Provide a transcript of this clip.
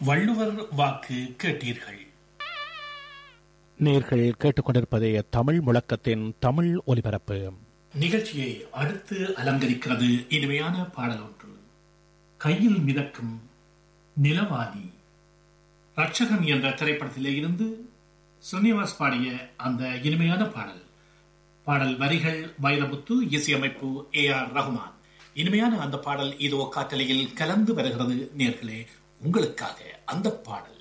வள்ளுவர் வாக்கு கேட்டீர்கள் நேர்கள் கேட்டுக்கொண்டிருப்பதே தமிழ் முழக்கத்தின் தமிழ் ஒலிபரப்பு நிகழ்ச்சியை அடுத்து அலங்கரிக்கிறது இனிமையான பாடல் ஒன்று கையில் மிதக்கும் நிலவாணி ரட்சகன் என்ற திரைப்படத்திலே இருந்து சுனிவாஸ் பாடிய அந்த இனிமையான பாடல் பாடல் வரிகள் வைரமுத்து இசையமைப்பு ஏ ஆர் ரகுமான் இனிமையான அந்த பாடல் இதோ காற்றலையில் கலந்து வருகிறது நேர்களே உங்களுக்காக அந்த பாடல்